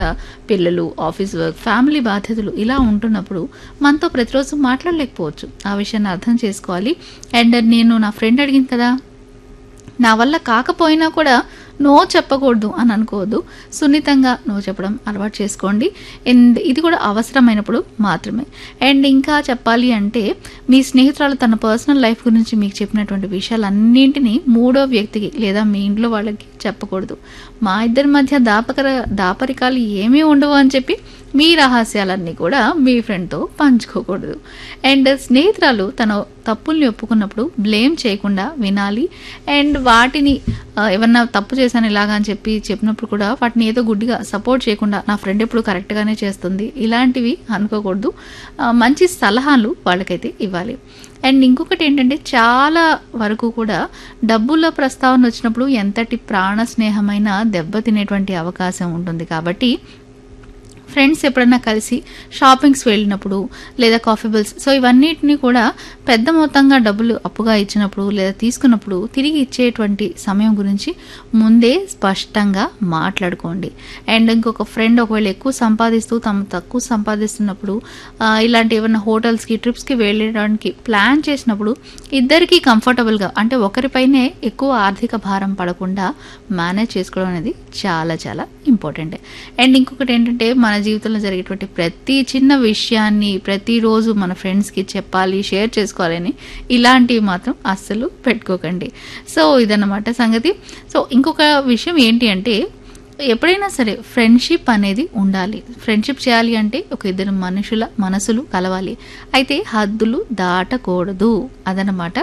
పిల్లలు office work family బాధ్యతలు ఇలా ఉంటున్నప్పుడు మనతో ప్రతిరోజు మాట్లాడలేకపోవచ్చు ఆ విషయాన్ని అర్థం చేసుకోవాలి అండ్ నేను నా ఫ్రెండ్ అడిగింది కదా నా వల్ల కాకపోయినా కూడా నో చెప్పకూడదు అని అనుకోవద్దు సున్నితంగా నో చెప్పడం అలవాటు చేసుకోండి అండ్ ఇది కూడా అవసరమైనప్పుడు మాత్రమే అండ్ ఇంకా చెప్పాలి అంటే మీ స్నేహితురాలు తన పర్సనల్ లైఫ్ గురించి మీకు చెప్పినటువంటి విషయాలన్నింటినీ మూడో వ్యక్తికి లేదా మీ ఇంట్లో వాళ్ళకి చెప్పకూడదు మా ఇద్దరి మధ్య దాపకర దాపరికాలు ఏమీ ఉండవు అని చెప్పి మీ రహస్యాలన్నీ కూడా మీ ఫ్రెండ్తో పంచుకోకూడదు అండ్ స్నేహితురాలు తన తప్పుల్ని ఒప్పుకున్నప్పుడు బ్లేమ్ చేయకుండా వినాలి అండ్ వాటిని ఆ, ఏమన్నా తప్పు చేశాను ఇలాగా అని చెప్పి చెప్పినప్పుడు కూడా వాటిని ఏదో గుడ్డిగా సపోర్ట్ చేయకుండా నా ఫ్రెండ్ ఎప్పుడు కరెక్ట్గానే చేస్తుంది ఇలాంటివి అనుకోకూడదు ఆ, మంచి సలహాలు వాళ్ళకైతే ఇవ్వాలి అండ్ ఇంకొకటి ఏంటంటే చాలా వరకు కూడా డబ్బుల ప్రస్తావన వచ్చినప్పుడు ఎంతటి ప్రాణ స్నేహమైన దెబ్బతినేటువంటి అవకాశం ఉంటుంది కాబట్టి ఫ్రెండ్స్ ఎప్పుడన్నా కలిసి షాపింగ్స్ వెళ్ళినప్పుడు లేదా కాఫీ బిల్స్ సో ఇవన్నిటిని కూడా పెద్ద మొత్తంగా డబ్బులు అప్పుగా ఇచ్చినప్పుడు లేదా తీసుకున్నప్పుడు తిరిగి ఇచ్చేటువంటి సమయం గురించి ముందే స్పష్టంగా మాట్లాడుకోండి అండ్ ఇంకొక ఫ్రెండ్ ఒకవేళ ఎక్కువ సంపాదిస్తూ తమ తక్కువ సంపాదిస్తున్నప్పుడు ఆ, ఇలాంటి ఏమైనా హోటల్స్కి ట్రిప్స్కి వెళ్ళడానికి ప్లాన్ చేసినప్పుడు ఇద్దరికి కంఫర్టబుల్గా అంటే ఒకరిపైనే ఎక్కువ ఆర్థిక భారం పడకుండా మేనేజ్ చేసుకోవడం అనేది చాలా చాలా ఇంపార్టెంట్ అండ్ ఇంకొకటి ఏంటంటే మన జీవితంలో జరిగేటువంటి ప్రతి చిన్న విషయాన్ని ప్రతిరోజు మన ఫ్రెండ్స్కి చెప్పాలి షేర్ చేసుకోవాలని ఇలాంటివి మాత్రం అస్సలు పెట్టుకోకండి సో ఇదన్నమాట సంగతి సో ఇంకొక విషయం ఏంటి అంటే ఎప్పుడైనా సరే ఫ్రెండ్షిప్ అనేది ఉండాలి ఫ్రెండ్షిప్ చేయాలి అంటే ఒక ఇద్దరు మనుషుల మనసులు కలవాలి అయితే హద్దులు దాటకూడదు అదనమాట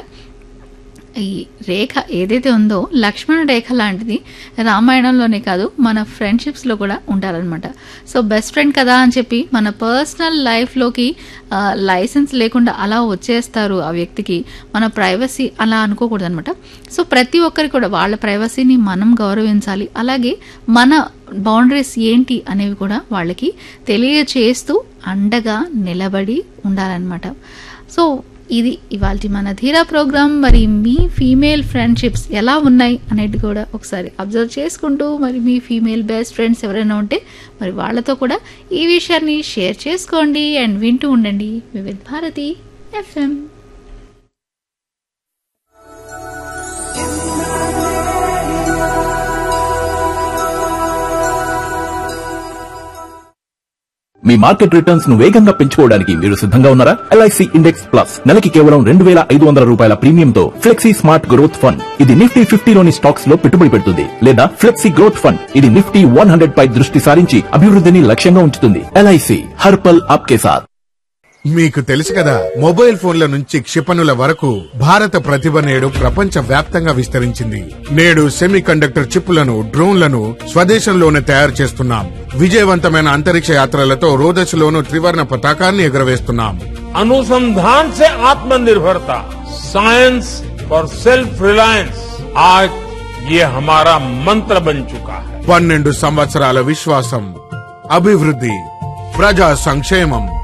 ఈ రేఖ ఏదైతే ఉందో లక్ష్మణ రేఖ లాంటిది రామాయణంలోనే కాదు మన ఫ్రెండ్షిప్స్లో కూడా ఉండాలన్నమాట సో బెస్ట్ ఫ్రెండ్ కదా అని చెప్పి మన పర్సనల్ లైఫ్లోకి లైసెన్స్ లేకుండా అలా వచ్చేస్తారు ఆ వ్యక్తికి మన ప్రైవసీ అలా అనుకోకూడదు అనమాట సో ప్రతి ఒక్కరికి కూడా వాళ్ళ ప్రైవసీని మనం గౌరవించాలి అలాగే మన బౌండరీస్ ఏంటి అనేవి కూడా వాళ్ళకి తెలియచేస్తూ అండగా నిలబడి ఉండాలన్నమాట సో ఇది ఇవాళ మన ధీరా ప్రోగ్రామ్ మరి మీ ఫీమేల్ ఫ్రెండ్షిప్స్ ఎలా ఉన్నాయి అనేది కూడా ఒకసారి అబ్జర్వ్ చేసుకుంటూ మరి మీ ఫీమేల్ బెస్ట్ ఫ్రెండ్స్ ఎవరైనా ఉంటే మరి వాళ్ళతో కూడా ఈ విషయాన్ని షేర్ చేసుకోండి అండ్ వింటూ ఉండండి వివిధ్ భారతి ఎఫ్ఎం మీ మార్కెట్ రిటర్న్స్ ను వేగంగా పెంచుకోవడానికి మీరు సిద్ధంగా ఉన్నారా ఎల్ఐసి ఇండెక్స్ ప్లస్ నెలకి కేవలం రెండు వేల ఐదు వందల రూపాయల ప్రీమియంతో ఫ్లెక్సీ స్మార్ట్ గ్రోత్ ఫండ్ ఇది నిఫ్టీ ఫిఫ్టీలోని స్టాక్స్ లో పెట్టుబడి పెడుతుంది లేదా ఫ్లెక్సీ గ్రోత్ ఫండ్ ఇది నిఫ్టీ వన్ హండ్రెడ్ పై దృష్టి సారించి అభివృద్ధిని లక్ష్యంగా ఉంచుతుంది ఎల్ఐసి హర్పల్ ఆప్కే సాథ్ మీకు తెలుసు కదా మొబైల్ ఫోన్ల నుంచి క్షిపణుల వరకు భారత ప్రతిభ నేడు ప్రపంచ వ్యాప్తంగా విస్తరించింది నేడు సెమీ కండక్టర్ చిప్పులను డ్రోన్లను స్వదేశంలోనే తయారు చేస్తున్నాం విజయవంతమైన అంతరిక్ష యాత్రలతో రోదశలోను త్రివర్ణ పతాకాన్ని ఎగురవేస్తున్నాం अनुसंधान से आत्मनिर्भरता साइंस फॉर सेल्फ रिलायंस आज ये हमारा मंत्र बन चुका है పన్నెండు సంవత్సరాల విశ్వాసం అభివృద్ధి ప్రజా సంక్షేమం